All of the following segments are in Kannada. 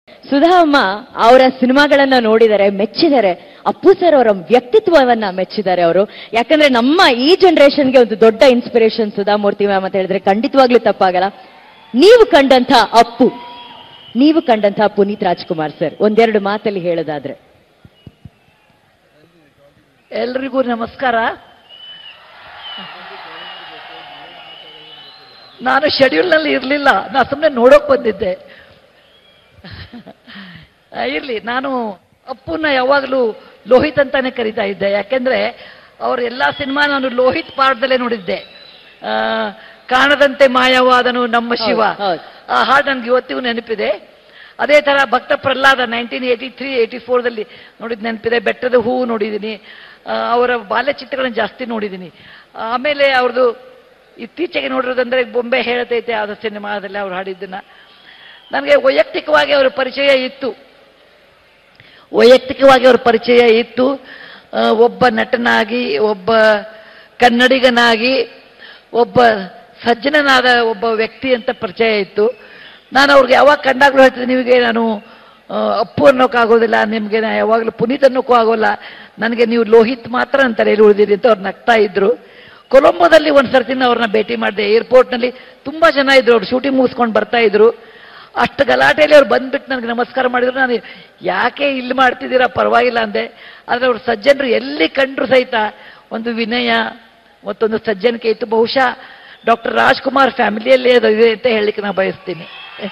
ಸುಧಾ ಅಮ್ಮ ಅವರ ಸಿನಿಮಾಗಳನ್ನ ನೋಡಿದರೆ ಮೆಚ್ಚಿದ್ದಾರೆ ಅಪ್ಪು ಸರ್ ಅವರ ವ್ಯಕ್ತಿತ್ವವನ್ನ ಮೆಚ್ಚಿದ್ದಾರೆ ಅವರು ಯಾಕಂದ್ರೆ ನಮ್ಮ ಈ ಜನರೇಷನ್ಗೆ ಒಂದು ದೊಡ್ಡ ಇನ್ಸ್ಪಿರೇಷನ್ ಸುಧಾಮೂರ್ತಿ ಮ್ಯಾಮ್ ಅಂತ ಹೇಳಿದ್ರೆ ಖಂಡಿತವಾಗ್ಲೂ ತಪ್ಪಾಗಲ್ಲ ನೀವು ಕಂಡಂತ ಅಪ್ಪು ನೀವು ಕಂಡಂತ ಪುನೀತ್ ರಾಜ್ಕುಮಾರ್ ಸರ್ ಒಂದೆರಡು ಮಾತಲ್ಲಿ ಹೇಳೋದಾದ್ರೆ ಎಲ್ರಿಗೂ ನಮಸ್ಕಾರ ನಾನು ಶೆಡ್ಯೂಲ್ನಲ್ಲಿ ಇರಲಿಲ್ಲ ನಾ ಸುಮ್ಮನೆ ನೋಡೋಕ್ ಬಂದಿದ್ದೆ ಆ, ಇರ್ಲಿ ನಾನು ಅಪ್ಪುನ ಯಾವಾಗಲೂ ಲೋಹಿತ್ ಅಂತಾನೆ ಕರಿತಾ ಇದ್ದೆ ಯಾಕೆಂದ್ರೆ ಅವ್ರ ಎಲ್ಲ ಸಿನಿಮಾ ನಾನು ಲೋಹಿತ್ ಪಾಠದಲ್ಲೇ ನೋಡಿದ್ದೆ ಆ, ಕಾಣದಂತೆ ಮಾಯವಾದನು ನಮ್ಮ ಶಿವ ಹೌದು, ಹೌದು. ಆ ಹಾಡು ನನಗೆ ಇವತ್ತಿಗೂ ನೆನಪಿದೆ ಅದೇ ತರ Bhakta Prahlada nineteen eighty three eighty ಫೋರ್ದಲ್ಲಿ ನೋಡಿದ ನೆನಪಿದೆ ಬೆಟ್ಟದ ಹೂವು ನೋಡಿದ್ದೀನಿ ಆ, ಅವರ ಬಾಲ್ಯ ಚಿತ್ರಗಳನ್ನ ಜಾಸ್ತಿ ನೋಡಿದ್ದೀನಿ ಆಮೇಲೆ ಅವ್ರದ್ದು ಇತ್ತೀಚೆಗೆ ನೋಡಿರೋದಂದ್ರೆ ಬೊಂಬೆ ಹೇಳತೈತೆ ಆದ ಸಿನಿಮಾದಲ್ಲಿ ಅವ್ರು ಹಾಡಿದ್ದನ್ನ ನನಗೆ ವೈಯಕ್ತಿಕವಾಗಿ ಅವರ ಪರಿಚಯ ಇತ್ತು ವೈಯಕ್ತಿಕವಾಗಿ ಅವರ ಪರಿಚಯ ಇತ್ತು ಆ, ಒಬ್ಬ ನಟನಾಗಿ ಒಬ್ಬ ಕನ್ನಡಿಗನಾಗಿ ಒಬ್ಬ ಸಜ್ಜನನಾದ ಒಬ್ಬ ವ್ಯಕ್ತಿ ಅಂತ ಪರಿಚಯ ಇತ್ತು ನಾನು ಅವ್ರಿಗೆ ಯಾವಾಗ ಕಂಡಾಗ್ಲೂ ಹೇಳ್ತಿದ್ದೆ ನಿಮಗೆ ನಾನು ಆ, ಅಪ್ಪು ಅನ್ನೋಕ್ಕಾಗೋದಿಲ್ಲ ನಿಮಗೆ ನಾ ಯಾವಾಗಲೂ ಪುನೀತ್ ಅನ್ನೋಕ್ಕೂ ಆಗೋಲ್ಲ ನನಗೆ ನೀವು ಲೋಹಿತ್ ಮಾತ್ರ ನನ್ನ ತಲೆಯಲ್ಲಿ ಉಳಿದಿರಿ ಅಂತ ಅವ್ರು ನಗ್ತಾ ಇದ್ರು ಕೊಲಂಬೋದಲ್ಲಿ ಒಂದು ಸರ್ತಿನ ಅವ್ರನ್ನ ಭೇಟಿ ಮಾಡಿದೆ ಏರ್ಪೋರ್ಟ್ನಲ್ಲಿ ತುಂಬ ಜನ ಇದ್ರು ಅವ್ರು ಶೂಟಿಂಗ್ ಮುಗಿಸ್ಕೊಂಡು ಬರ್ತಾ ಇದ್ರು ಅಷ್ಟು ಗಲಾಟೆಯಲ್ಲಿ ಅವ್ರು ಬಂದ್ಬಿಟ್ಟು ನನಗೆ ನಮಸ್ಕಾರ ಮಾಡಿದ್ರು ನಾನು ಯಾಕೆ ಇಲ್ಲಿ ಮಾಡ್ತಿದ್ದೀರಾ ಪರವಾಗಿಲ್ಲ ಅಂದೆ ಆದರೆ ಅವ್ರು ಸಜ್ಜನರು ಎಲ್ಲಿ ಕಂಡ್ರು ಸಹಿತ ಒಂದು ವಿನಯ ಮತ್ತೊಂದು ಸಜ್ಜನಿಕೆ ಇತ್ತು ಬಹುಶಃ ಡಾಕ್ಟರ್ ರಾಜ್ಕುಮಾರ್ ಫ್ಯಾಮಿಲಿಯಲ್ಲೇ ಅದು ಇದೆ ಅಂತ ಹೇಳಲಿಕ್ಕೆ ನಾನು ಬಯಸ್ತೀನಿ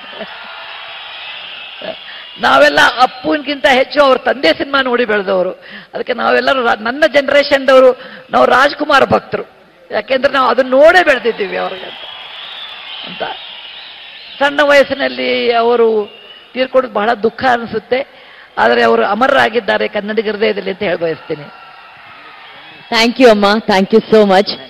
ನಾವೆಲ್ಲ ಅಪ್ಪುನ್ಗಿಂತ ಹೆಚ್ಚು ಅವ್ರ ತಂದೆ ಸಿನಿಮಾ ನೋಡಿ ಬೆಳೆದವರು ಅದಕ್ಕೆ ನಾವೆಲ್ಲರೂ ರಾ- ನನ್ನ ಜನರೇಷನ್ದವರು ನಾವು ರಾಜ್ಕುಮಾರ್ ಭಕ್ತರು ಯಾಕೆಂದ್ರೆ ನಾವು ಅದನ್ನ ನೋಡೇ ಬೆಳೆದಿದ್ದೀವಿ ಅವ್ರಿಗೆ ಅಂತ ಅಂತ ಸಣ್ಣ ವಯಸ್ಸಿನಲ್ಲಿ ಅವರು ತೀರ್ಕೊಡೋದು ಬಹಳ ದುಃಖ ಅನಿಸುತ್ತೆ ಆದರೆ ಅವರು ಅಮರರಾಗಿದ್ದಾರೆ ಕನ್ನಡಿಗರದೇ ಇದರಲ್ಲಿ ಅಂತ ಹೇಳಿ ಬಯಸ್ತೀನಿ ಥ್ಯಾಂಕ್ ಯು ಅಮ್ಮ ಥ್ಯಾಂಕ್ ಯು ಸೋ ಮಚ್